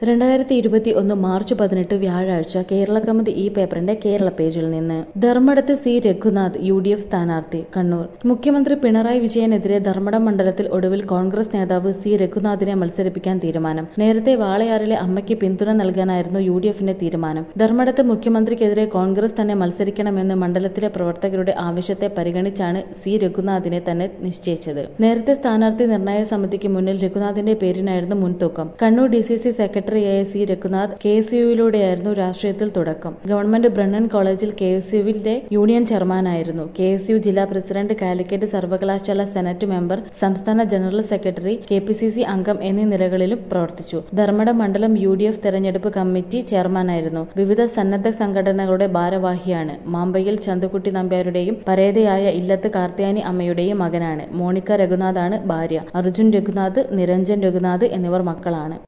രണ്ടായിരത്തി ഇരുപത്തി ഒന്ന് മാർച്ച് പതിനെട്ട് വ്യാഴാഴ്ച കേരള കൗമുദി ഈ പേപ്പറിന്റെ കേരള പേജിൽ നിന്ന് ധർമ്മടത്ത് C Raghunath U D F സ്ഥാനാർത്ഥി കണ്ണൂർ മുഖ്യമന്ത്രി പിണറായി വിജയനെതിരെ ധർമ്മടം മണ്ഡലത്തിൽ ഒടുവിൽ കോൺഗ്രസ് നേതാവ് സി രഘുനാഥിനെ മത്സരിപ്പിക്കാൻ തീരുമാനം നേരത്തെ വാളയാറിലെ അമ്മയ്ക്ക് പിന്തുണ നൽകാനായിരുന്നു യു ഡി എഫിന്റെ തീരുമാനം ധർമ്മടത്ത് മുഖ്യമന്ത്രിക്കെതിരെ കോൺഗ്രസ് തന്നെ മത്സരിക്കണമെന്ന് മണ്ഡലത്തിലെ പ്രവർത്തകരുടെ ആവശ്യത്തെ പരിഗണിച്ചാണ് സി രഘുനാഥിനെ തന്നെ നിശ്ചയിച്ചത് നേരത്തെ സ്ഥാനാർത്ഥി നിർണയ സമിതിക്ക് മുന്നിൽ രഘുനാഥിന്റെ പേരിനായിരുന്നു മുൻതൂക്കം കണ്ണൂർ ഡി സി സി സെക്രട്ടറിയായ സി രഘുനാഥ് കെ എസ് യുവിലൂടെയായിരുന്നു രാഷ്ട്രീയത്തിൽ തുടക്കം ഗവൺമെന്റ് ബ്രണ്ണൻ കോളേജിൽ കെ എസ് യുവിന്റെ യൂണിയൻ ചെയർമാനായിരുന്നു കെ എസ് യു ജില്ലാ പ്രസിഡന്റ് കാലിക്കറ്റ് സർവകലാശാല സെനറ്റ് മെമ്പർ സംസ്ഥാന general secretary K P C C അംഗം എന്നീ നിലകളിലും പ്രവർത്തിച്ചു ധർമ്മട മണ്ഡലം യു ഡി എഫ് തെരഞ്ഞെടുപ്പ് കമ്മിറ്റി ചെയർമാനായിരുന്നു വിവിധ സന്നദ്ധ സംഘടനകളുടെ ഭാരവാഹിയാണ് മാമ്പയിൽ ചന്തുക്കുട്ടി നമ്പ്യാരുടെയും പരേതയായ ഇല്ലത്ത് കാർത്തിയാനി അമ്മയുടെയും മകനാണ് മോണിക്ക രഘുനാഥാണ് ഭാര്യ അർജുൻ രഘുനാഥ് നിരഞ്ജൻ രഘുനാഥ് എന്നിവർ മക്കളാണ്